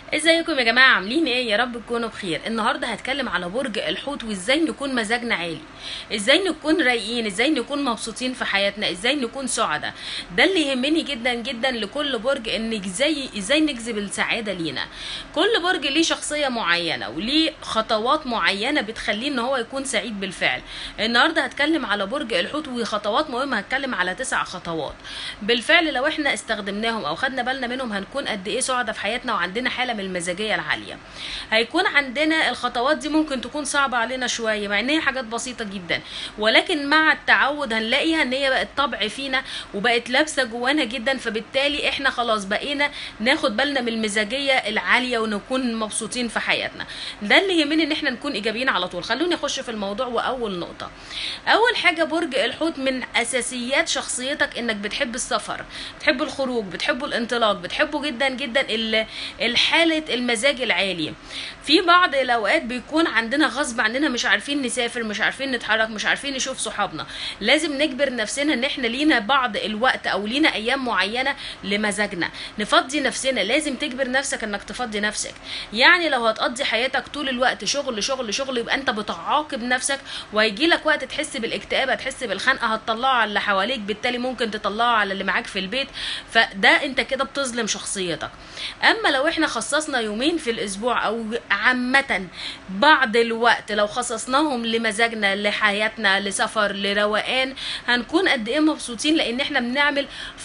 ازيكم يا جماعه عاملين ايه يا رب تكونوا بخير النهارده هتكلم على برج الحوت وازاي نكون مزاجنا عالي ازاي نكون رايقين ازاي نكون مبسوطين في حياتنا ازاي نكون سعداء ده اللي يهمني جدا جدا لكل برج ان ازاي ازاي نجذب السعاده لينا كل برج ليه شخصيه معينه وليه خطوات معينه بتخليه ان هو يكون سعيد بالفعل النهارده هتكلم على برج الحوت وخطوات مهمه هتكلم على تسع خطوات بالفعل لو احنا استخدمناهم او خدنا بالنا منهم هنكون قد ايه سعداء في حياتنا وعندنا حاله من المزاجيه العاليه هيكون عندنا الخطوات دي ممكن تكون صعبه علينا شويه مع ان هي حاجات بسيطه جدا ولكن مع التعود هنلاقيها ان هي بقت طبع فينا وبقت لابسه جوانا جدا فبالتالي احنا خلاص بقينا ناخد بالنا من المزاجيه العاليه ونكون مبسوطين في حياتنا ده اللي يهمني ان احنا نكون ايجابيين على طول خلوني اخش في الموضوع واول نقطه اول حاجه برج الحوت من اساسيات شخصيتك انك بتحب السفر بتحب الخروج بتحب الانطلاق بتحبه جدا جدا ال- الحاله المزاج العالي في بعض الاوقات بيكون عندنا غصب عننا مش عارفين نسافر مش عارفين نتحرك مش عارفين نشوف صحابنا لازم نجبر نفسنا ان احنا لينا بعض الوقت او لينا ايام معينه لمزاجنا نفضي نفسنا لازم تجبر نفسك انك تفضي نفسك يعني لو هتقضي حياتك طول الوقت شغل شغل شغل يبقى انت بتعاقب نفسك وهيجي لك وقت تحس بالاكتئاب هتحس بالخنقه هتطلعه على اللي حواليك بالتالي ممكن تطلعه على اللي معاك في البيت فده انت كده بتظلم شخصيتك اما لو احنا خصصنا يومين في الاسبوع او عامه بعض الوقت لو خصصناهم لمزاجنا لحياتنا لسفر لروقان هنكون قد ايه مبسوطين لان احنا بنعمل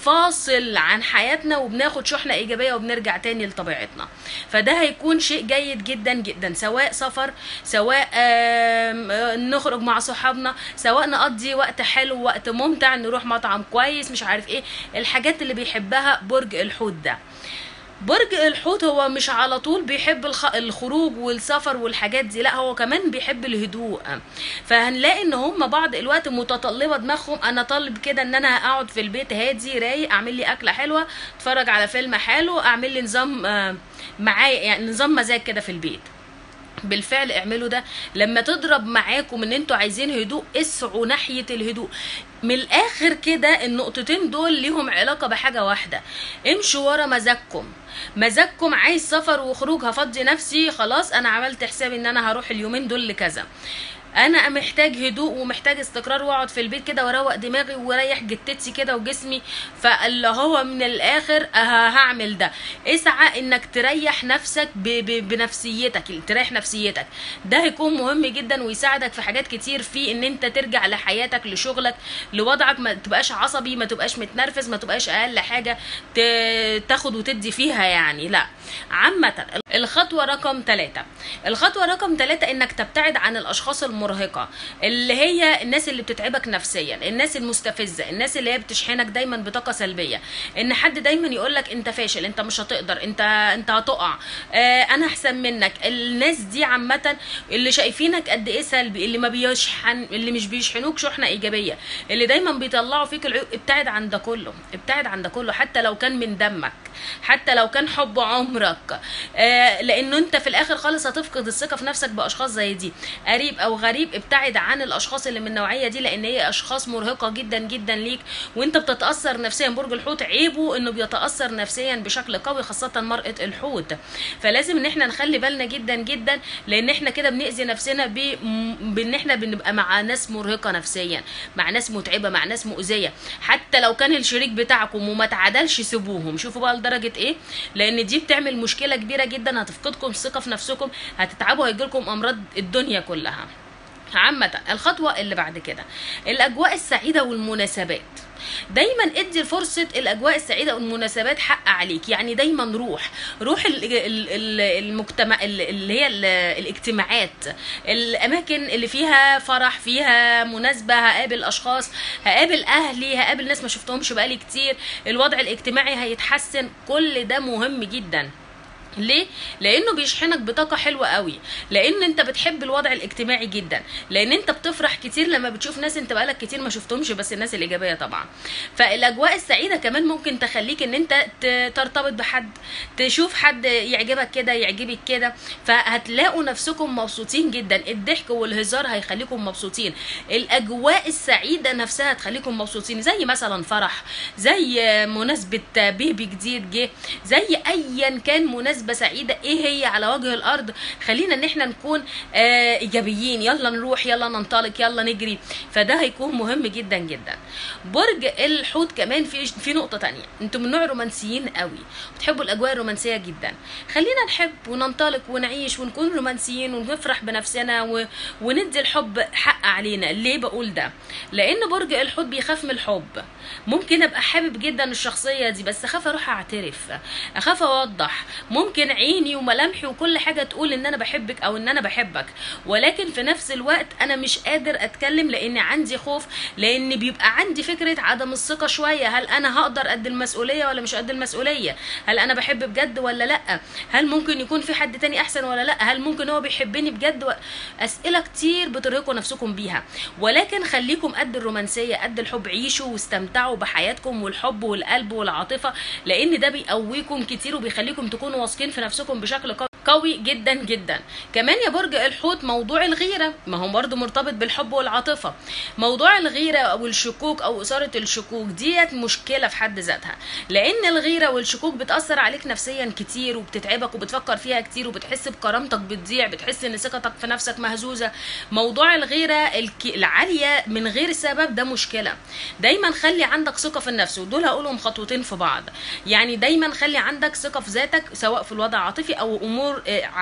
فاصل عن حياتنا وبناخد شحنه ايجابيه وبنرجع تاني لطبيعتنا فده هيكون شيء جيد جدا جدا سواء سفر سواء آم، آه، نخرج مع صحابنا سواء نقضي وقت حلو وقت ممتع نروح مطعم كويس مش عارف ايه الحاجات اللي بيحبها برج الحوت ده برج الحوت هو مش على طول بيحب الخ... الخروج والسفر والحاجات دي لا هو كمان بيحب الهدوء فهنلاقي ان هم بعض الوقت متطلبه دماغهم انا طالب كده ان انا اقعد في البيت هادي رايق اعمل لي اكله حلوه اتفرج على فيلم حلو اعمل لي نظام آه، معايا يعني نظام مزاج كده في البيت بالفعل اعملوا ده لما تضرب معاكم ان انتوا عايزين هدوء اسعوا ناحيه الهدوء من الاخر كده النقطتين دول ليهم علاقه بحاجه واحده امشوا ورا مزاجكم مزاجكم عايز سفر وخروج هفضي نفسي خلاص انا عملت حسابي ان انا هروح اليومين دول لكذا انا محتاج هدوء ومحتاج استقرار واقعد في البيت كده واروق دماغي واريح جتتي كده وجسمي فاللي هو من الاخر ه- هعمل ده اسعى انك تريح نفسك ب ب بنفسيتك تريح نفسيتك ده هيكون مهم جدا ويساعدك في حاجات كتير في ان انت ترجع لحياتك لشغلك لوضعك ما تبقاش عصبي ما تبقاش متنرفز ما تبقاش اقل حاجه ت- تاخد وتدي فيها يعني لا عامه الخطوه رقم ثلاثة الخطوه رقم ثلاثة انك تبتعد عن الاشخاص المرهقه اللي هي الناس اللي بتتعبك نفسيا الناس المستفزه الناس اللي هي بتشحنك دايما بطاقه سلبيه ان حد دايما يقولك انت فاشل انت مش هتقدر انت انت هتقع آه انا احسن منك الناس دي عامه اللي شايفينك قد ايه سلبي اللي ما بيشحن اللي مش بيشحنوك شحنه ايجابيه اللي دايما بيطلعوا فيك العيوب ابتعد عن ده كله ابتعد عن ده كله حتى لو كان من دمك حتى لو كان حب عمرك آه لانه انت في الاخر خالص هتفقد الثقه في نفسك باشخاص زي دي قريب او غريب ابتعد عن الاشخاص اللي من النوعيه دي لان هي اشخاص مرهقه جدا جدا ليك وانت بتتاثر نفسيا برج الحوت عيبه انه بيتاثر نفسيا بشكل قوي خاصه مراه الحوت فلازم ان احنا نخلي بالنا جدا جدا لان احنا كده بنأذي نفسنا ب... م- بان احنا بنبقى مع ناس مرهقه نفسيا مع ناس متعبه مع ناس مؤذيه حتى لو كان الشريك بتاعكم وما تعادلش سيبوهم شوفوا بقى لدرجه ايه لان دي بتعمل مشكله كبيره جدا هتفقدكم الثقه في نفسكم هتتعبوا هيجيلكم امراض الدنيا كلها عامة الخطوة اللي بعد كده الأجواء السعيدة والمناسبات دايما ادي فرصة الأجواء السعيدة والمناسبات حق عليك يعني دايما روح روح ال- ال- ال- المجتمع ال- اللي هي ال- الاجتماعات الأماكن اللي فيها فرح فيها مناسبة هقابل أشخاص هقابل أهلي هقابل ناس ما شفتهمش بقالي كتير الوضع الاجتماعي هيتحسن كل ده مهم جدا ليه؟ لانه بيشحنك بطاقه حلوه قوي لان انت بتحب الوضع الاجتماعي جدا لان انت بتفرح كتير لما بتشوف ناس انت بقالك كتير ما شفتهمش بس الناس الايجابيه طبعا فالاجواء السعيده كمان ممكن تخليك ان انت ت- ترتبط بحد تشوف حد يعجبك كده يعجبك كده فهتلاقوا نفسكم مبسوطين جدا الضحك والهزار هيخليكم مبسوطين الاجواء السعيده نفسها تخليكم مبسوطين زي مثلا فرح زي مناسبه بيبي جديد جه زي ايا كان مناسبه نسبه سعيده ايه هي على وجه الارض خلينا ان احنا نكون آه ايجابيين يلا نروح يلا ننطلق يلا نجري فده هيكون مهم جدا جدا برج الحوت كمان في في نقطه تانية انتم من نوع رومانسيين قوي بتحبوا الاجواء الرومانسيه جدا خلينا نحب وننطلق ونعيش ونكون رومانسيين ونفرح بنفسنا و... وندي الحب حق علينا ليه بقول ده لان برج الحوت بيخاف من الحب ممكن ابقى حابب جدا الشخصيه دي بس اخاف اروح اعترف اخاف اوضح ممكن عيني وملامحي وكل حاجه تقول ان انا بحبك او ان انا بحبك ولكن في نفس الوقت انا مش قادر اتكلم لان عندي خوف لان بيبقى عندي فكره عدم الثقه شويه هل انا هقدر قد المسؤوليه ولا مش قد المسؤوليه هل انا بحب بجد ولا لا هل ممكن يكون في حد تاني احسن ولا لا هل ممكن هو بيحبني بجد و... اسئله كتير بترهقوا نفسكم بيها ولكن خليكم قد الرومانسيه قد الحب عيشوا واستمتعوا بحياتكم والحب والقلب والعاطفه لان ده بيقويكم كتير وبيخليكم تكونوا واثقين في نفسكم بشكل قوي قوي جدا جدا كمان يا برج الحوت موضوع الغيرة ما هو برضو مرتبط بالحب والعاطفة موضوع الغيرة او الشكوك او اثارة الشكوك ديت مشكلة في حد ذاتها لان الغيرة والشكوك بتأثر عليك نفسيا كتير وبتتعبك وبتفكر فيها كتير وبتحس بكرامتك بتضيع بتحس ان ثقتك في نفسك مهزوزة موضوع الغيرة الك... العالية من غير سبب ده مشكلة دايما خلي عندك ثقة في النفس ودول هقولهم خطوتين في بعض يعني دايما خلي عندك ثقة في ذاتك سواء في الوضع العاطفي او امور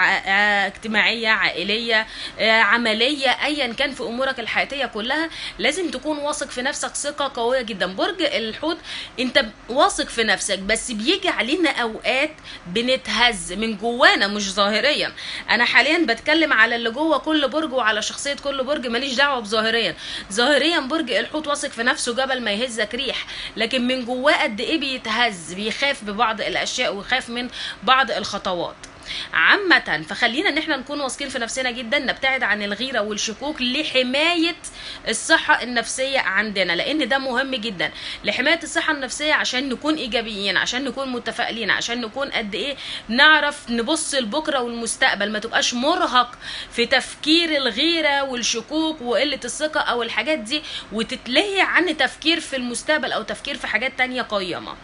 اجتماعيه عائليه عمليه ايا كان في امورك الحياتيه كلها لازم تكون واثق في نفسك ثقه قويه جدا برج الحوت انت واثق في نفسك بس بيجي علينا اوقات بنتهز من جوانا مش ظاهريا انا حاليا بتكلم على اللي جوه كل برج وعلى شخصيه كل برج ماليش دعوه بظاهريا ظاهريا برج الحوت واثق في نفسه جبل ما يهزك ريح لكن من جواه قد ايه بيتهز بيخاف ببعض الاشياء ويخاف من بعض الخطوات عامة فخلينا ان احنا نكون واثقين في نفسنا جدا نبتعد عن الغيرة والشكوك لحماية الصحة النفسية عندنا لان ده مهم جدا لحماية الصحة النفسية عشان نكون ايجابيين عشان نكون متفائلين عشان نكون قد ايه نعرف نبص لبكرة والمستقبل ما تبقاش مرهق في تفكير الغيرة والشكوك وقلة الثقة او الحاجات دي وتتلهي عن تفكير في المستقبل او تفكير في حاجات تانية قيمة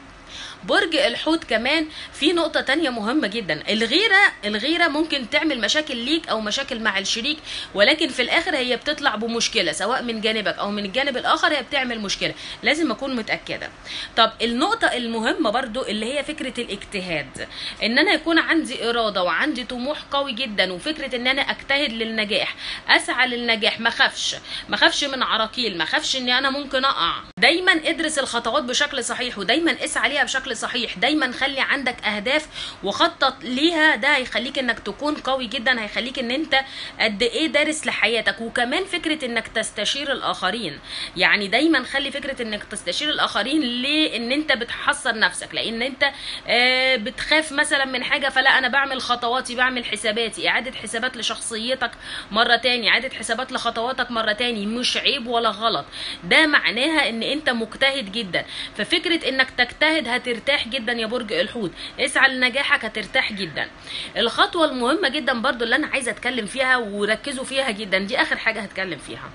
برج الحوت كمان في نقطة تانية مهمة جدا الغيرة الغيرة ممكن تعمل مشاكل ليك أو مشاكل مع الشريك ولكن في الآخر هي بتطلع بمشكلة سواء من جانبك أو من الجانب الآخر هي بتعمل مشكلة لازم أكون متأكدة طب النقطة المهمة برضو اللي هي فكرة الاجتهاد إن أنا يكون عندي إرادة وعندي طموح قوي جدا وفكرة إن أنا أجتهد للنجاح أسعى للنجاح ما خافش ما خافش من عراقيل ما خافش إني أنا ممكن أقع دايما ادرس الخطوات بشكل صحيح ودايما اسعى ليها بشكل صحيح دايما خلي عندك اهداف وخطط ليها ده هيخليك انك تكون قوي جدا هيخليك ان انت قد ايه دارس لحياتك وكمان فكره انك تستشير الاخرين يعني دايما خلي فكره انك تستشير الاخرين ليه ان انت بتحصر نفسك لان انت آه بتخاف مثلا من حاجه فلا انا بعمل خطواتي بعمل حساباتي اعاده حسابات لشخصيتك مره تاني اعاده حسابات لخطواتك مره تاني مش عيب ولا غلط ده معناها ان انت مجتهد جدا ففكره انك تجتهد هترتاح جدا يا برج الحوت اسعى لنجاحك هترتاح جدا الخطوه المهمه جدا برضو اللي انا عايزه اتكلم فيها وركزوا فيها جدا دي اخر حاجه هتكلم فيها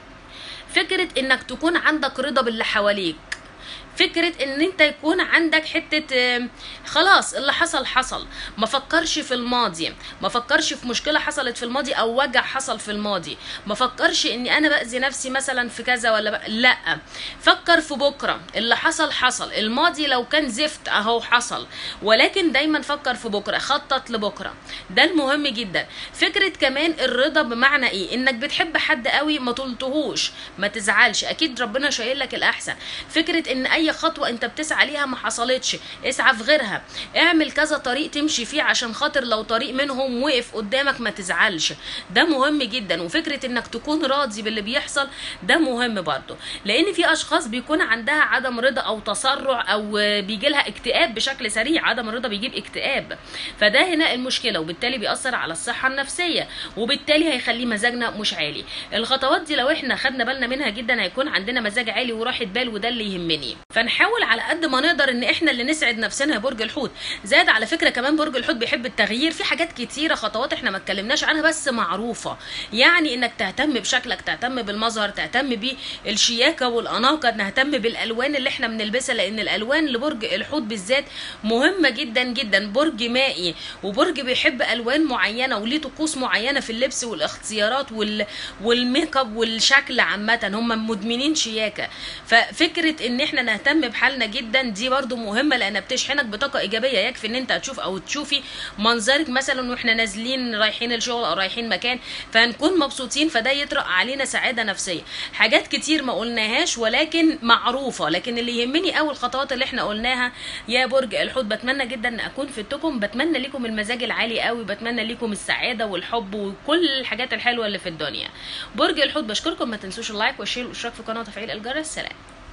فكره انك تكون عندك رضا باللي حواليك فكره ان انت يكون عندك حته خلاص اللي حصل حصل ما فكرش في الماضي ما فكرش في مشكله حصلت في الماضي او وجع حصل في الماضي ما فكرش اني انا باذي نفسي مثلا في كذا ولا بق... لا فكر في بكره اللي حصل حصل الماضي لو كان زفت اهو حصل ولكن دايما فكر في بكره خطط لبكره ده المهم جدا فكره كمان الرضا بمعنى ايه انك بتحب حد قوي ما طلتهوش ما تزعلش اكيد ربنا شايل لك الاحسن فكره ان اي خطوه انت بتسعى ليها ما حصلتش اسعى في غيرها اعمل كذا طريق تمشي فيه عشان خاطر لو طريق منهم وقف قدامك ما تزعلش ده مهم جدا وفكره انك تكون راضي باللي بيحصل ده مهم برضه لان في اشخاص بيكون عندها عدم رضا او تسرع او بيجي لها اكتئاب بشكل سريع عدم الرضا بيجيب اكتئاب فده هنا المشكله وبالتالي بيأثر على الصحه النفسيه وبالتالي هيخلي مزاجنا مش عالي الخطوات دي لو احنا خدنا بالنا منها جدا هيكون عندنا مزاج عالي وراحه بال وده اللي يهمني فنحاول على قد ما نقدر ان احنا اللي نسعد نفسنا يا برج الحوت زاد على فكره كمان برج الحوت بيحب التغيير في حاجات كتيره خطوات احنا ما اتكلمناش عنها بس معروفه يعني انك تهتم بشكلك تهتم بالمظهر تهتم بالشياكه والاناقه نهتم بالالوان اللي احنا بنلبسها لان الالوان لبرج الحوت بالذات مهمه جدا جدا برج مائي وبرج بيحب الوان معينه وليه طقوس معينه في اللبس والاختيارات وال... والميك اب والشكل عامه هم مدمنين شياكه ففكره ان احنا نهتم بحالنا جدا دي برضو مهمه لانها بتشحنك بطاقه ايجابيه يكفي ان انت تشوف او تشوفي منظرك مثلا واحنا نازلين رايحين الشغل او رايحين مكان فهنكون مبسوطين فده يطرق علينا سعاده نفسيه حاجات كتير ما قلناهاش ولكن معروفه لكن اللي يهمني قوي الخطوات اللي احنا قلناها يا برج الحوت بتمنى جدا ان اكون فدتكم بتمنى لكم المزاج العالي قوي بتمنى لكم السعاده والحب وكل الحاجات الحلوه اللي في الدنيا برج الحوت بشكركم ما تنسوش اللايك والشير والاشتراك في القناه وتفعيل الجرس سلام